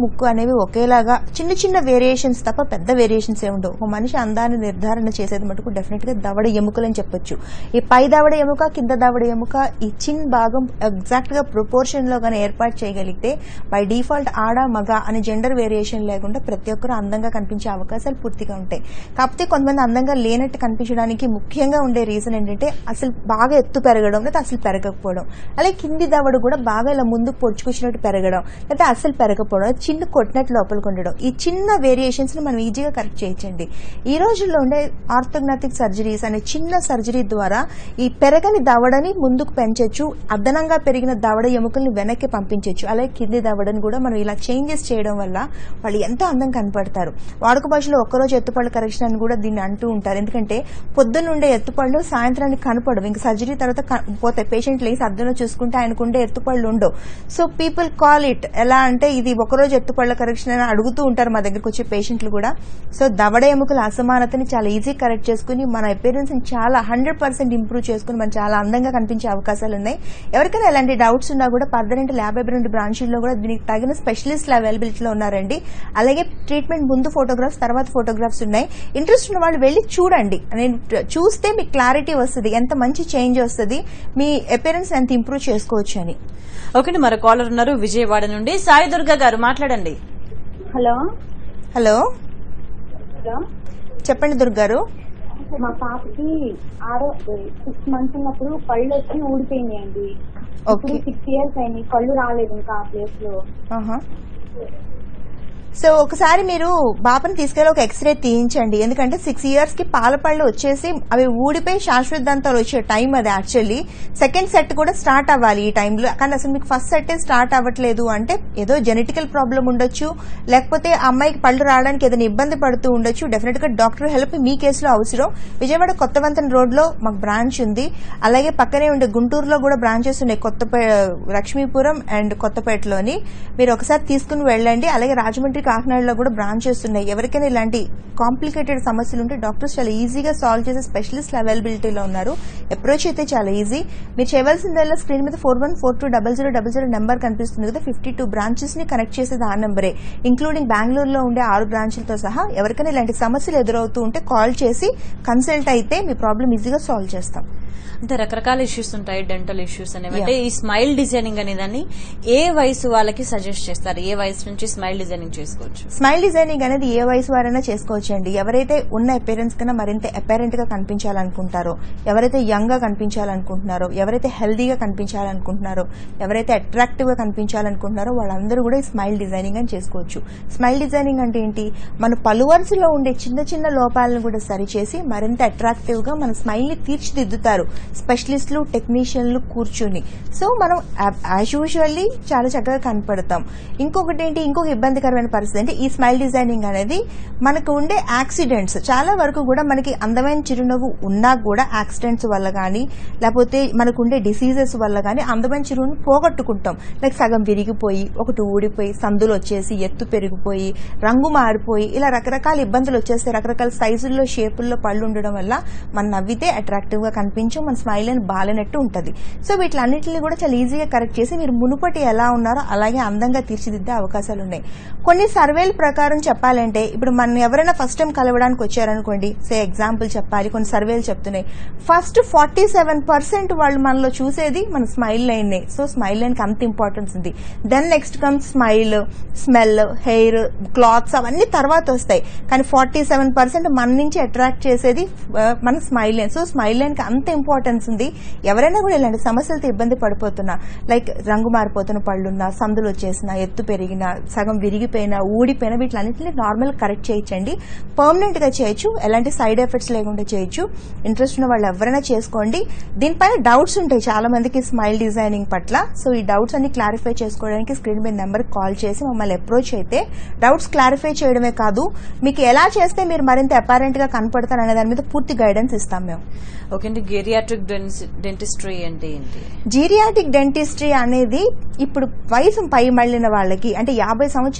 ముక్కు అనేవి ఒకేలాగా చిన్న చిన్న వేరియేషన్స్ తప్ప పెద్ద వేరియేషన్స్ ఏ ఉండవు ఒక మనిషి అందాన్ని నిర్ధారణ చేసేది మటుకు డెఫినెట్ గా దవడ ఎముకలు అని చెప్పొచ్చు ఈ పై దవడ ఎముక కింద దవడ ఎముక ఈ చిన్ భాగం ఎగ్జాక్ట్ గా ప్రొపోర్షన్ లో గానీ ఏర్పాటు చేయగలిగితే బై డిఫాల్ట్ ఆడ మగ అనే జెండర్ వేరియేషన్ లేకుండా ప్రతి ఒక్కరు అందంగా కనిపించే అవకాశాలు పూర్తిగా ఉంటాయి కాకపోతే కొంతమంది అందంగా లేనట్టు కనిపించడానికి ముఖ్యంగా ఉండే రీజన్ ఏంటంటే అసలు బాగా ఎత్తు పెరగడం లేదా అసలు పెరగకపోవడం అలాగే కింది దవడ కూడా బాగా ఇలా ముందుకు పొడుచుకొచ్చినట్టు పెరగడం లేదా అసలు పెరగకపోవడం చిన్న కొట్టినట్టు లోపలికి ఉండడం ఈ చిన్న వేరియేషన్స్ ని మనం ఈజీగా కరెక్ట్ చేయొచ్చండి ఈ రోజుల్లో ఉండే ఆర్థోగ్నాటిక్ సర్జరీస్ అనే చిన్న సర్జరీ ద్వారా ఈ పెరగని దవడని ముందుకు పెంచొచ్చు అదనంగా పెరిగిన దవడ ఎముకల్ని వెనక్కి పంపించవచ్చు అలాగే కింది దవడని కూడా మనం ఇలా చేంజెస్ చేయడం వల్ల వాళ్ళు ఎంతో అందం కనపడతారు వాడుక భాషలో ఒక్కరోజు ఎత్తుపళ్ళ కరెక్షన్ అని కూడా దీన్ని అంటూ ఉంటారు ఎందుకంటే పొద్దున్నుండే ఎత్తుపళ్ళు సాయంత్రానికి కనపడవు ఇంకా సర్జరీ తర్వాత క- పోతాయి పేషెంట్ లేసి అద్దంలో చూసుకుంటే ఆయనకుండే ఎత్తుపళ్ళు ఉండవు సో పీపుల్ కాల్ ఇట్ ఎలా అంటే ఇది ఒకరోజు ఎత్తుపళ్ళ కరెక్షన్ అని అడుగుతూ ఉంటారు మా దగ్గరకు వచ్చే పేషెంట్లు కూడా సో దవడ ఎముకల అసమానతని చాలా ఈజీ కరెక్ట్ చేసుకుని మన అపీరెన్స్ చాలా హండ్రెడ్ పర్సెంట్ ఇంప్రూవ్ చేసుకుని మనం చాలా అందంగా కనిపించే అవకాశాలు ఉన్నాయి ఎవరికైనా ఎలాంటి డౌట్స్ ఉన్నా కూడా పర్దనెంట్ యాభై రెండు బ్రాంచీల్లో కూడా దీనికి తగిన స్పెషలిస్ట్లు అవైలబిలిటీలో ఉన్నారండి అలాగే ట్రీట్మెంట్ ముందు ఫోటోగ్రాఫ్స్ తర్వాత ఫోటోగ్రాఫ్స్ ఉన్నాయి ఇంట్రెస్ట్ ఉన్న వాళ్ళు వెళ్ళి చూడండి నేను చూస్తే మీకు క్లారిటీ వస్తుంది ఎంత మంచి చేంజ్ వస్తుంది మీ అపీరెన్స్ ఎంత ఇంప్రూవ్ చేసుకోవచ్చు అని ఓకే అండి మరో కాలర్ ఉన్నారు విజయవాడ నుండి సాయి దుర్గా గారు మాట్లాడండి హలో హలో హలో చెప్పండి దుర్గారు మా పాపకి ఆరో సిక్స్ మంత్స్ ఉన్నప్పుడు పళ్ళు వచ్చి ఊడిపోయినాయండి ఓకే ఇప్పుడు సిక్స్ ఇయర్స్ అయింది కళ్ళు రాలేదు ఇంకా ఆ ప్లేస్ లో ఆహా. సో ఒకసారి మీరు బాపని తీసుకెళ్లి ఒక ఎక్స్రే తీయించండి ఎందుకంటే సిక్స్ ఇయర్స్ కి పాల పళ్ళు వచ్చేసి అవి ఊడిపోయి శాశ్వత దంతాలు వచ్చే టైం అది యాక్చువల్లీ సెకండ్ సెట్ కూడా స్టార్ట్ అవ్వాలి ఈ టైంలో కానీ అసలు మీకు ఫస్ట్ సెట్ స్టార్ట్ అవ్వట్లేదు అంటే ఏదో జెనెటికల్ ప్రాబ్లం ఉండొచ్చు లేకపోతే ఆ అమ్మాయికి పళ్ళు రావడానికి ఏదైనా ఇబ్బంది పడుతూ ఉండొచ్చు డెఫినెట్ గా డాక్టర్ హెల్ప్ మీ కేసులో అవసరం విజయవాడ కొత్తవంతన రోడ్ లో మాకు బ్రాంచ్ ఉంది అలాగే పక్కనే ఉండే గుంటూరులో కూడా బ్రాంచెస్ ఉన్నాయి కొత్తపే లక్ష్మీపురం అండ్ కొత్తపేటలోని మీరు ఒకసారి తీసుకుని వెళ్ళండి అలాగే రాజమండ్రి కాకినాడలో కూడా బ్రాంచెస్ ఉన్నాయి ఎవరికైనా ఇలాంటి కాంప్లికేటెడ్ సమస్యలు ఉంటే డాక్టర్స్ చాలా ఈజీగా సాల్వ్ చేసే స్పెషలిస్ట్ అవైలబిలిటీలో ఉన్నారు అప్రోచ్ అయితే చాలా ఈజీ మీరు చేయవలసిందల్లా స్క్రీన్ మీద four one four two double zero double zero number కనిపిస్తుంది కదా ఫిఫ్టీ టూ బ్రాంచెస్ ని కనెక్ట్ చేసేది ఆ నెంబరే ఇంక్లూడింగ్ బెంగళూరులో ఉండే ఆరు బ్రాంచ్లతో సహా ఎవరికైనా ఇలాంటి సమస్యలు ఎదురవుతూ ఉంటే కాల్ చేసి కన్సల్ట్ అయితే మీ ప్రాబ్లం ఈజీగా సాల్వ్ చేస్తాం అంటే రకరకాల ఇష్యూస్ ఉంటాయి డెంటల్ ఇష్యూస్ అనేవి అంటే ఈ స్మైల్ డిజైనింగ్ అనే దాన్ని ఏ వయసు వాళ్ళకి సజెస్ట్ చేస్తారు ఏ వయసు నుంచి స్మైల్ డిజైనింగ్ చేసుకోవచ్చు స్మైల్ డిజైనింగ్ అనేది ఏ వయసు వారైనా చేసుకోవచ్చండి ఎవరైతే ఉన్న అపేరెన్స్ కన్నా మరింత అపేరెంట్ గా కనిపించాలనుకుంటారో ఎవరైతే యంగ్ గా కనిపించాలనుకుంటున్నారో ఎవరైతే హెల్దీగా కనిపించాలనుకుంటున్నారో ఎవరైతే అట్రాక్టివ్ గా కనిపించాలనుకుంటున్నారో వాళ్ళందరూ కూడా ఈ స్మైల్ డిజైనింగ్ అని చేసుకోవచ్చు స్మైల్ డిజైనింగ్ అంటే ఏంటి మన పలువరుసలో ఉండే చిన్న చిన్న లోపాలను కూడా సరిచేసి మరింత అట్రాక్టివ్ గా మన స్మైల్ ని తీర్చిదిద్దుతారు స్పెషలిస్టులు టెక్నీషియన్లు కూర్చుని సో మనం యాజ్ యూజువల్లీ చాలా చక్కగా కనపడతాం ఇంకొకటి ఏంటి ఇంకొక ఇబ్బందికరమైన పరిస్థితి అంటే ఈ స్మైల్ డిజైనింగ్ అనేది మనకు ఉండే యాక్సిడెంట్స్ చాలా వరకు కూడా మనకి అందమైన చిరునవ్వు ఉన్నా కూడా యాక్సిడెంట్స్ వల్ల కానీ లేకపోతే మనకు ఉండే డిసీజెస్ వల్ల కానీ అందమైన చిరునవ్వుని పోగొట్టుకుంటాం లైక్ సగం విరిగిపోయి ఒకటి ఊడిపోయి సందులు వచ్చేసి ఎత్తు పెరిగిపోయి రంగు మారిపోయి ఇలా రకరకాల ఇబ్బందులు వచ్చేస్తాయి రకరకాల సైజుల్లో షేపుల్లో పళ్ళు ఉండడం వల్ల మనం నవ్వితే అట్రాక్టివ్ గా కనిపించం మన స్మైల్ అని బాలేనట్టు ఉంటది సో వీటిలన్నింటినీ కూడా చాలా ఈజీగా కరెక్ట్ చేసి మీరు మునుపటి ఎలా ఉన్నారో అలాగే అందంగా తీర్చిదిద్దే అవకాశాలు ఉన్నాయి కొన్ని సర్వేల ప్రకారం చెప్పాలంటే ఇప్పుడు మన ఎవరైనా ఫస్ట్ టైం కలవడానికి వచ్చారనుకోండి సే ఎగ్జాంపుల్ చెప్పాలి కొన్ని సర్వేలు చెప్తున్నాయి ఫస్ట్ ఫార్టీ సెవెన్ పర్సెంట్ వాళ్ళు మనలో చూసేది మన smile line so smile line కి అంత ఇంపార్టెన్స్ ఉంది then next come smile smell hair clothes అవన్నీ తర్వాత వస్తాయి కానీ ఫార్టీ సెవెన్ పర్సెంట్ మన నుంచి అట్రాక్ట్ చేసేది ఆ, మన smile line so smile line కి అంత ఇంపార్టెన్స్ ఉంది ఎవరైనా కూడా ఇలాంటి సమస్యలతో ఇబ్బంది పడిపోతున్నా లైక్ రంగు మారిపోతున్న పళ్ళున్నా సందులు వచ్చేసినా ఎత్తు పెరిగినా సగం విరిగిపోయినా ఊడిపోయినా వీటిలన్నింటినీ నార్మల్ కరెక్ట్ చేయొచ్చండి పర్మనెంట్ గా చేయొచ్చు ఎలాంటి సైడ్ ఎఫెక్ట్స్ లేకుండా చేయొచ్చు ఇంట్రెస్ట్ ఉన్న వాళ్ళు ఎవరైనా చేసుకోండి దీనిపైన డౌట్స్ ఉంటాయి చాలా మందికి స్మైల్ డిజైనింగ్ పట్ల సో ఈ డౌట్స్ అన్ని క్లారిఫై చేసుకోవడానికి స్క్రీన్ మీద నెంబర్ కాల్ చేసి మమ్మల్ని అప్రోచ్ అయితే డౌట్స్ క్లారిఫై చేయడమే కాదు మీకు ఎలా చేస్తే మీరు మరింత అపారెంట్ గా కనపడతారు అనే దాని మీద పూర్తి గైడెన్స్ ఇస్తాం మేము ఓకే అండి గేరియాట్రిక్ డెంటిస్ట్రీ అంటే ఏంటి జీరియాటిక్ డెంటిస్ట్రీ అనేది ఇప్పుడు వయసు పై మళ్ళిన వాళ్ళకి అంటే యాభై సంవత్సరాలు దాటి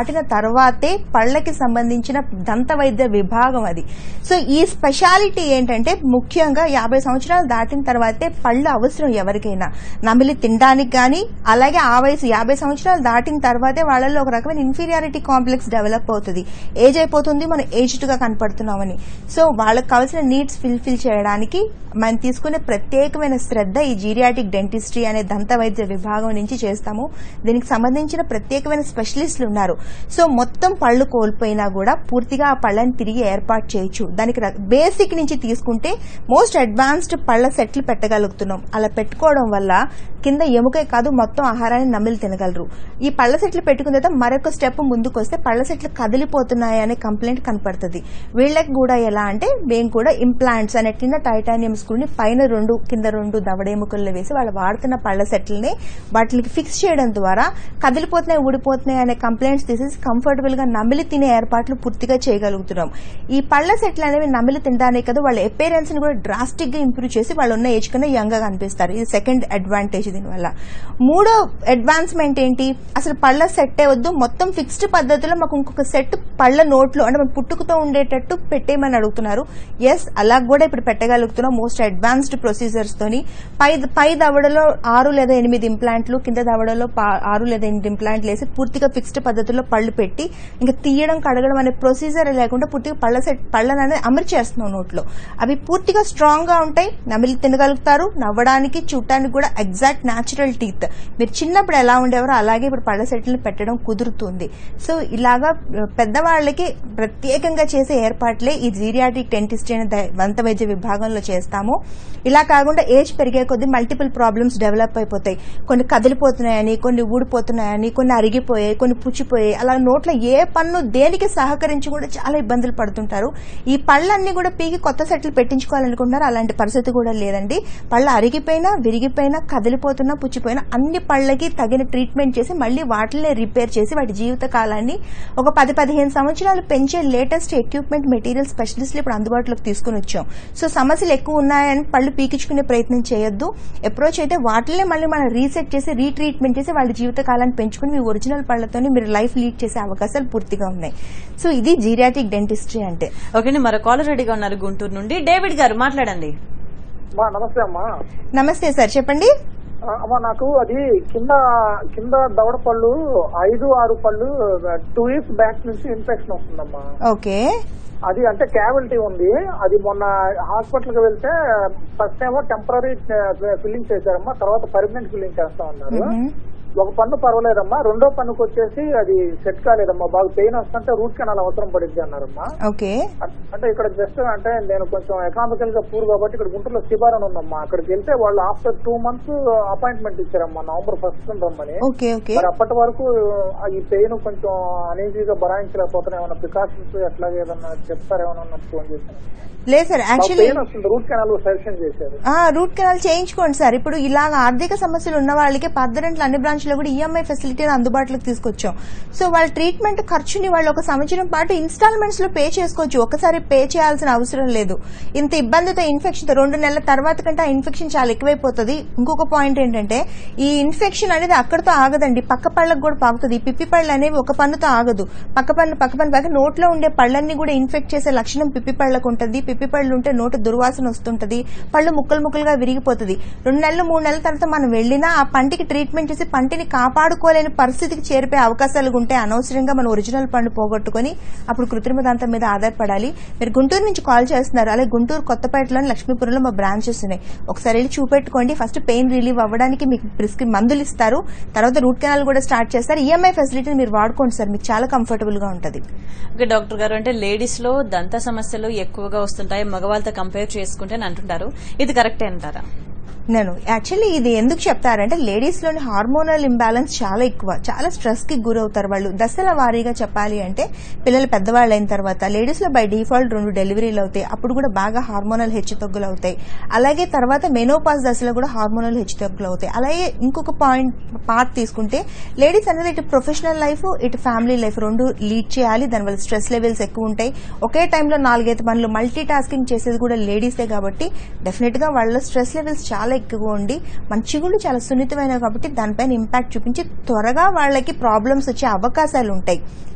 దాటిన తర్వాతే పళ్ళకి సంబంధించిన దంత వైద్య విభాగం అది సో ఈ స్పెషాలిటీ ఏంటంటే ముఖ్యంగా యాభై సంవత్సరాలు దాటిన తర్వాతే పళ్ళు అవసరం ఎవరికైనా నమిలి తినడానికి కానీ అలాగే ఆ వయసు యాభై సంవత్సరాలు దాటిన తర్వాతే వాళ్ళలో ఒక రకమైన ఇన్ఫీరియారిటీ కాంప్లెక్స్ డెవలప్ అవుతుంది ఏజ్ అయిపోతుంది మనం ఏజ్డ్ గా కనపడుతున్నామని సో వాళ్ళకి కావాల్సిన నీడ్స్ ఫిల్ఫిల్ చేయడానికి మనం తీసుకునే ప్రత్యేకమైన శ్రద్ధ ఈ జీరియాటిక్ డెంటిస్ట్రీ అనే దంత వైద్య విభాగం నుంచి చేస్తాము దీనికి సంబంధించిన ప్రత్యేకమైన స్పెషలిస్టులు ఉన్నారు సో మొత్తం పళ్ళు కోల్పోయినా కూడా పూర్తిగా ఆ పళ్ళని తిరిగి ఏర్పాటు చేయొచ్చు దానికి బేసిక్ నుంచి తీసుకుంటే మోస్ట్ అడ్వాన్స్డ్ పళ్ళ సెట్లు పెట్టగలుగుతున్నాం అలా పెట్టుకోవడం వల్ల కింద ఎముకే కాదు మొత్తం ఆహారాన్ని నమిలి తినగలరు ఈ పళ్ళ సెట్లు పెట్టుకున్న తర్వాత మరొక స్టెప్ ముందుకు వస్తే పళ్ళ సెట్లు కదిలిపోతున్నాయి అనే కంప్లైంట్ కనపడుతుంది వీళ్ళకి కూడా ఎలా అంటే మేము కూడా ఇంప్లాంట్స్ అనే కింద టైటానియం స్క్రూని పైన రెండు కింద రెండు దవడెముకల్లో వేసి వాళ్ళు వాడుతున్న పళ్ళ సెట్లని వాటికి ఫిక్స్ చేయడం ద్వారా కదిలిపోతున్నాయి ఊడిపోతున్నాయి అనే కంప్లైంట్స్ తీసేసి కంఫర్టబుల్ గా నమిలి తినే ఏర్పాట్లు పూర్తిగా చేయగలుగుతున్నాం ఈ పళ్ళ సెట్లు అనేవి నమిలి తినడానికి కదా వాళ్ళ అపేరెన్స్ ని కూడా డ్రాస్టిక్ గా ఇంప్రూవ్ చేసి వాళ్ళు ఉన్న ఏజ్ కన్నా యంగ్ గా కనిపిస్తారు ఇది సెకండ్ అడ్వాంటేజ్ దీనివల్ల మూడో అడ్వాన్స్మెంట్ ఏంటి అసలు పళ్ళ సెట్టే వద్దు మొత్తం ఫిక్స్డ్ పద్ధతిలో మాకు ఇంకొక సెట్ పళ్ళ నోట్లో అంటే మన పుట్టుకతో ఉండేటట్టు పెట్టేయమని అడుగుతున్నారు ఎస్ అలా కూడా ఇప్పుడు పెట్టగలుగుతున్నాం మోస్ట్ అడ్వాన్స్డ్ ప్రొసీజర్స్ తోని పై పై దవడలో ఆరు లేదా ఎనిమిది ఇంప్లాంట్లు కింద దవడలో పా- ఆరు లేదా ఎనిమిది ఇంప్లాంట్లు వేసి పూర్తిగా ఫిక్స్డ్ పద్ధతిలో పళ్ళు పెట్టి ఇంకా తీయడం కడగడం అనే ప్రొసీజర్ లేకుండా పూర్తిగా పళ్ళ సెట్ పళ్ళని అనేది అమర్చేస్తున్నాం నోట్లో అవి పూర్తిగా స్ట్రాంగ్ గా ఉంటాయి నమిలి తినగలుగుతారు నవ్వడానికి చూడటానికి కూడా ఎగ్జాక్ట్ న్యాచురల్ టీత్ మీరు చిన్నప్పుడు ఎలా ఉండేవారో అలాగే ఇప్పుడు పళ్ళ సెట్లను పెట్టడం కుదురుతుంది సో ఇలాగా ఆ, పెద్దవాళ్ళకి ప్రత్యేకంగా చేసే ఏర్పాట్లే ఈ జీరియాటిక్ డెంటిస్ట్రీ అనే ద- దంత వైద్య విభాగంలో చేస్తాము ఇలా కాకుండా ఏజ్ పెరిగే కొద్దీ మల్టిపుల్ ప్రాబ్లమ్స్ డెవలప్ అయిపోతాయి కొన్ని కదిలిపోతున్నాయని కొన్ని ఊడిపోతున్నాయని కొన్ని అరిగిపోయాయి కొన్ని పుచ్చిపోయాయి అలా నోట్లో ఏ పన్ను దేనికి సహకరించి కూడా చాలా ఇబ్బందులు పడుతుంటారు ఈ పళ్ళన్నీ కూడా పీకి కొత్త సెట్లు పెట్టించుకోవాలనుకుంటున్నారు అలాంటి పరిస్థితి కూడా లేదండి పళ్ళు అరిగిపోయినా విరిగిపోయినా కదిలిపోతున్నా పుచ్చిపోయినా అన్ని పళ్ళకి తగిన ట్రీట్మెంట్ చేసి మళ్ళీ వాటినే రిపేర్ చేసి వాటి జీవిత కాలాన్ని ఒక పది పదిహేను సంవత్సరాలు పెంచే లేటెస్ట్ ఎక్విప్మెంట్ మెటీరియల్ స్పెషలిస్టులు ఇప్పుడు అందుబాటులోకి తీసుకుని వచ్చాం సో సమస్యలు ఎక్కువ ఉన్నాయని పళ్ళు పీకించుకునే ప్రయత్నం చేయొద్దు అప్రోచ్ అయితే వాటినే మళ్ళీ మనం రీసెట్ చేసి రీట్రీట్మెంట్ చేసి వాళ్ళ జీవిత కాలాన్ని పెంచుకుని మీ ఒరిజినల్ పళ్ళతోనే మీరు లైఫ్ లీడ్ చేసే అవకాశాలు పూర్తిగా ఉన్నాయి సో ఇది జీరియాటిక్ డెంటిస్ట్రీ అంటే ఓకే మరో కాలర్ రెడీగా ఉన్నారు గుంటూరు నుండి డేవిడ్ గారు మాట్లాడండి అమ్మా నమస్తే అమ్మా నమస్తే సార్ చెప్పండి ఆ, అమ్మా నాకు అది కింద కింద దవడ పళ్ళు ఐదు ఆరు పళ్ళు టూ ఇయర్స్ బ్యాక్ నుంచి ఇన్ఫెక్షన్ వస్తుందమ్మా ఓకే అది అంటే క్యావిలిటీ ఉంది అది మొన్న హాస్పిటల్ కి వెళ్తే ఫస్ట్ ఏమో టెంపరీ ఫిల్లింగ్ చేశారమ్మా తర్వాత పర్మనెంట్ ఫిల్లింగ్ చేస్తా ఉన్నారు మ్మ్. ఒక పన్ను పర్వాలేదమ్మా రెండో పన్నుకి వచ్చేసి అది సెట్ కాలేదమ్మా బాగా పెయిన్ వస్తుంటే రూట్ కెనాల్ అవసరం పడింది అన్నారమ్మా ఓకే అంటే ఇక్కడ జస్ట్ అంటే నేను కొంచెం ఎకనామికల్ గా పూర్ కాబట్టి ఇక్కడ గుంటూరులో శిబారన్ ఉందమ్మా అక్కడికి వెళ్తే వాళ్ళు ఆఫ్టర్ టూ మంత్స్ అపాయింట్మెంట్ ఇచ్చారమ్మా నవంబర్ ఫస్ట్ రమ్మని ఓకే ఓకే మరి అప్పటి వరకు ఆ ఈ పెయిన్ కొంచెం అనీజీగా భరాయించలేకపోతున్నా ఏమైనా ప్రికాషన్స్ ఎట్లాగే ఏదన్నా చెప్తారేమో అన్నట్టు ఫోన్ చేశాను లేదు సార్ యాక్చువల్లీ పెయిన్ వస్తుంది రూట్ కెనాల్ సజెషన్ చేశారు ఆ రూట్ కెనాల్ చేయించుకోండి సార్ ఇప్పుడు ఇలాగ ఆర్థిక సమస్యలు ఉన్న వాళ్ళకి పద్దరెంట్ల అన్ని బ్రాంచ్లో కూడా ఈఎంఐ ఫెసిలిటీని అందుబాటులోకి తీసుకొచ్చాం సో వాళ్ళ ట్రీట్మెంట్ ఖర్చుని వాళ్ళు ఒక సంవత్సరం పాటు ఇన్స్టాల్మెంట్స్ లో పే చేసుకోవచ్చు ఒకసారి పే చేయాల్సిన అవసరం లేదు ఇంత ఇబ్బందితో ఇన్ఫెక్షన్ రెండు నెలల తర్వాత కంటే ఆ ఇన్ఫెక్షన్ చాలా ఎక్కువైపోతుంది ఇంకొక పాయింట్ ఏంటంటే ఈ ఇన్ఫెక్షన్ అనేది అక్కడితో ఆగదండి పక్క పళ్ళకు కూడా పాకుతుంది ఈ పిప్పి పళ్ళు అనేవి ఒక పన్నుతో ఆగదు పక్క పన్ను పక్క పన్ను పక్క నోట్లో ఉండే పళ్ళన్నీ కూడా ఇన్ఫెక్ట్ చేసే లక్షణం పిప్పి పళ్ళకు ఉంటుంది పిప్పి పళ్ళు ఉంటే నోటు దుర్వాసన వస్తుంటది పళ్ళు ముక్కలు ముక్కలుగా విరిగిపోతుంది రెండు నెలలు మూడు నెలల తర్వాత మనం వెళ్ళినా ఆ పంటికి ట్రీట్మెంట్ చేసి పంటిని కాపాడుకోలేని పరిస్థితికి చేరిపోయే అవకాశాలు ఉంటే అనవసరంగా మన ఒరిజినల్ పండు పోగొట్టుకొని అప్పుడు కృత్రిమ దంతం మీద ఆధారపడాలి మీరు గుంటూరు నుంచి కాల్ చేస్తున్నారు అలాగే గుంటూరు కొత్తపేటలోని లక్ష్మీపురంలో మా బ్రాంచెస్ ఉన్నాయి ఒకసారి వెళ్ళి చూపెట్టుకోండి ఫస్ట్ పెయిన్ రిలీవ్ అవ్వడానికి మీకు ప్రిస్క్రి మందులు ఇస్తారు తర్వాత రూట్ కెనాల్ కూడా స్టార్ట్ చేస్తారు ఈఎంఐ ఫెసిలిటీని మీరు వాడుకోండి సార్ మీకు చాలా కంఫర్టబుల్ గా ఉంటుంది ఓకే డాక్టర్ గారు అంటే లేడీస్ లో దంత సమస్యలు ఎక్కువగా వస్తుంటాయి మగవాళ్ళతో కంపేర్ చేసుకుంటే అని అంటుంటారు ఇది కరెక్టే అంటారా నేను యాక్చువల్లీ ఇది ఎందుకు చెప్తారంటే లేడీస్ లోని హార్మోనల్ ఇంబ్యాలెన్స్ చాలా ఎక్కువ చాలా స్ట్రెస్ కి గురవుతారు వాళ్ళు దశల వారీగా చెప్పాలి అంటే పిల్లలు పెద్దవాళ్ళు అయిన తర్వాత లేడీస్ లో బై డిఫాల్ట్ రెండు డెలివరీలు అవుతాయి అప్పుడు కూడా బాగా హార్మోనల్ హెచ్చుతగ్గులు అవుతాయి అలాగే తర్వాత మెనోపాస్ దశలో కూడా హార్మోనల్ హెచ్చుతగ్గులు అవుతాయి అలాగే ఇంకొక పాయింట్ పార్ట్ తీసుకుంటే లేడీస్ అనేది ఇటు ప్రొఫెషనల్ లైఫ్ ఇటు ఫ్యామిలీ లైఫ్ రెండు లీడ్ చేయాలి దానివల్ల స్ట్రెస్ లెవెల్స్ ఎక్కువ ఉంటాయి ఒకే టైంలో నాలుగైదు పనులు మల్టీ టాస్కింగ్ చేసేది కూడా లేడీసే కాబట్టి డెఫినెట్ గా వాళ్ళ స్ట్రెస్ లెవెల్స్ చాలా ఎక్కువ ఉండి మన చిగుళ్ళు చాలా సున్నితమైనవి కాబట్టి దానిపైన ఇంపాక్ట్ చూపించి త్వరగా వాళ్ళకి ప్రాబ్లమ్స్ వచ్చే అవకాశాలు ఉంటాయి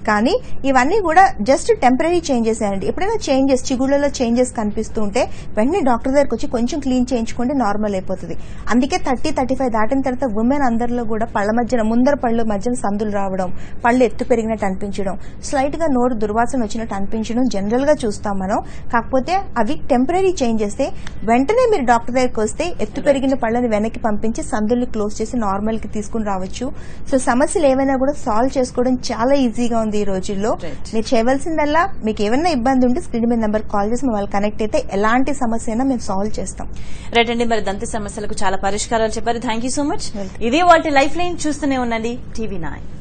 కానీ ఇవన్నీ కూడా జస్ట్ టెంపరీ చేంజెస్ అండి ఎప్పుడైనా చేంజెస్ చిగుళ్ళలో చేంజెస్ కనిపిస్తూ ఉంటే వెంటనే డాక్టర్ దగ్గరకు వచ్చి కొంచెం క్లీన్ చేయించుకుంటే నార్మల్ అయిపోతుంది అందుకే థర్టీ థర్టీ ఫైవ్ దాటిన తర్వాత ఉమెన్ అందరిలో కూడా పళ్ళ మధ్యన ముందర పళ్ళు మధ్యన సందులు రావడం పళ్ళు ఎత్తు పెరిగినట్టు అనిపించడం స్లైట్ గా నోరు దుర్వాసన వచ్చినట్టు అనిపించడం జనరల్ గా చూస్తాం మనం కాకపోతే అవి టెంపరీ చేంజెస్ వెంటనే మీరు డాక్టర్ దగ్గరికి వస్తే ఎత్తు పెరిగిన పళ్ళని వెనక్కి పంపించి సందుల్ని క్లోజ్ చేసి నార్మల్ కి తీసుకుని రావచ్చు సో సమస్యలు ఏమైనా కూడా సాల్వ్ చేసుకోవడం చాలా ఈజీగా ఉంది ఈ రోజుల్లో Right. మీరు చేయవలసిందల్లా మీకు ఏమైనా ఇబ్బంది ఉంటే స్క్రీన్ మీద నెంబర్ కాల్ చేసి మమ్మల్ని కనెక్ట్ అయితే ఎలాంటి సమస్య అయినా మేము సాల్వ్ చేస్తాం రైట్ అండి మరి దంత సమస్యలకు చాలా పరిష్కారాలు చెప్పారు థ్యాంక్ యూ సో మచ్ ఇది వాటి లైఫ్ లైన్ చూస్తూనే ఉండండి టీవీ నైన్